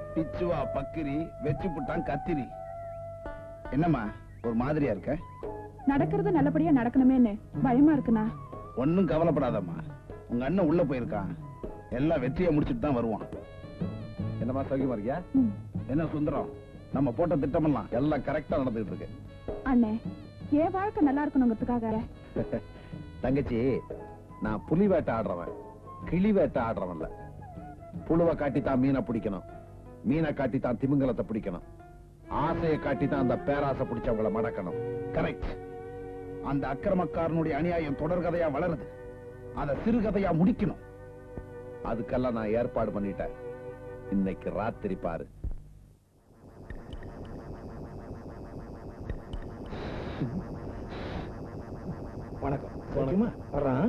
பிச்சுவா பக்கிரி வெச்சு புட்டான் கத்திரி என்னம்மா ஒரு மாதிரியா இருக்க நடக்கிறது நல்லபடியா நடக்கணுமேன்னு பயமா இருக்குண்ணா ஒன்னும் கவலைப்படாதம்மா உங்க அண்ணன் உள்ள போயிருக்கான் எல்லாம் வெற்றியை முடிச்சிட்டு தான் வருவான் என்னம்மா சௌக்கியமா இருக்கியா ம். என்ன சுந்தரம் நம்ம போட்ட திட்டமெல்லாம் எல்லாம் கரெக்டா நடந்துட்டு இருக்கு அண்ணே என் வாழ்க்கை நல்லா இருக்கணுங்கிறதுக்காக தங்கச்சி நான் புலி வேட்டை ஆடுறவன் கிளி வேட்டை ஆடுறவன்ல புழுவை காட்டி தான் மீனை பிடிக்கணும் மீனை காட்டி தான் திமிங்கலத்தை பிடிக்கணும் ஆசையை காட்டி தான் அந்த பேராசை பிடிச்சவங்கள மடக்கணும் கரெக்ட் அந்த அக்கிரமக்காரனுடைய அநியாயம் தொடர்கதையா வளருது அத சிறுகதையா முடிக்கணும் அதுக்கெல்லாம் நான் ஏற்பாடு பண்ணிட்டேன் இன்னைக்கு ராத்திரி பாரு வணக்கம் சௌக்கியமா? வர்றான்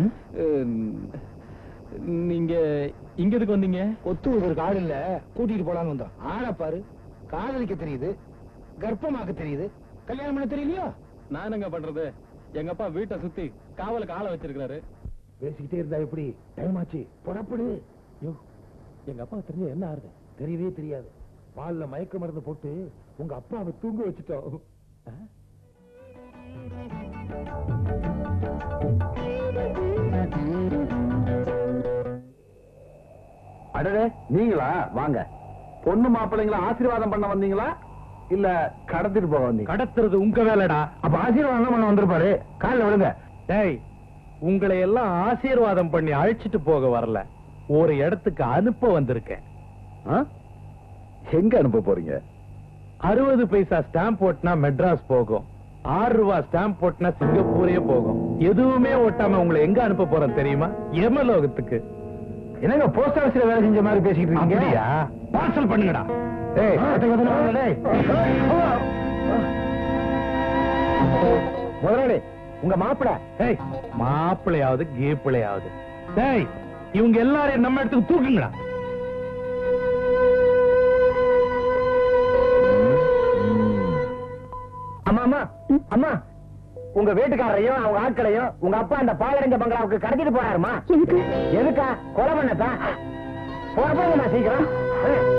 நீங்க இங்க எதுக்கு வந்தீங்க ஒத்து ஒரு ஆள் இல்ல கூட்டிட்டு போலான்னு வந்தோம் ஆளை பாரு காதலிக்க தெரியுது கர்ப்பமாக்க தெரியுது கல்யாணம் பண்ண தெரியலையோ நான் என்னங்க பண்றது எங்க அப்பா வீட்டை சுத்தி காவலுக்கு ஆளை வச்சிருக்காரு பேசிக்கிட்டே இருந்தா எப்படி டைம் ஆச்சு புறப்படு யோ எங்க அப்பா தெரிஞ்ச என்ன ஆறுது தெரியவே தெரியாது பால்ல மயக்க மருந்து போட்டு உங்க அப்பாவை தூங்க வச்சுட்டோம் அடடே நீங்களா வாங்க பொண்ணு மாப்பிள்ளைங்களா ஆசீர்வாதம் பண்ண வந்தீங்களா இல்ல கடத்திட்டு போக வந்தீங்க கடத்துறது உங்க வேலைடா அப்ப ஆசீர்வாதம் பண்ண வந்திருப்பாரு காலில் விழுங்க டேய் உங்களை எல்லாம் ஆசீர்வாதம் பண்ணி அழைச்சிட்டு போக வரல ஒரு இடத்துக்கு அனுப்ப வந்திருக்கேன் ஆ? எங்க அனுப்ப போறீங்க அறுபது பைசா ஸ்டாம்ப் ஓட்டினா மெட்ராஸ் போகும் ஆறு ரூபா ஸ்டாம்ப் ஓட்டினா சிங்கப்பூரே போகும் எதுவுமே ஓட்டாம உங்களை எங்க அனுப்ப போறேன் தெரியுமா எமலோகத்துக்கு என்னங்க போஸ்ட் ஆபீஸ்ல வேலை செஞ்ச மாதிரி பேசிக்கிட்டு இருக்கீங்க அப்படியா பார்சல் பண்ணுங்கடா டேய் கதை கதை வாங்க, டேய். முதலாளி உங்க மாப்பிள டேய் மாப்பிளையாவது கீப்பிளையாவது டேய் இவங்க எல்லாரையும் நம்ம இடத்துக்கு தூக்குங்கடா அம்மா அம்மா அம்மா உங்க வீட்டுக்காரரையும் அவங்க ஆட்களையும் உங்க அப்பா அந்த பாலடைஞ்ச பங்களாவுக்கு கடத்திட்டு போறாருமா எதுக்கு எதுக்கா கொலை பண்ணத்தான் போறப்ப சீக்கிரம்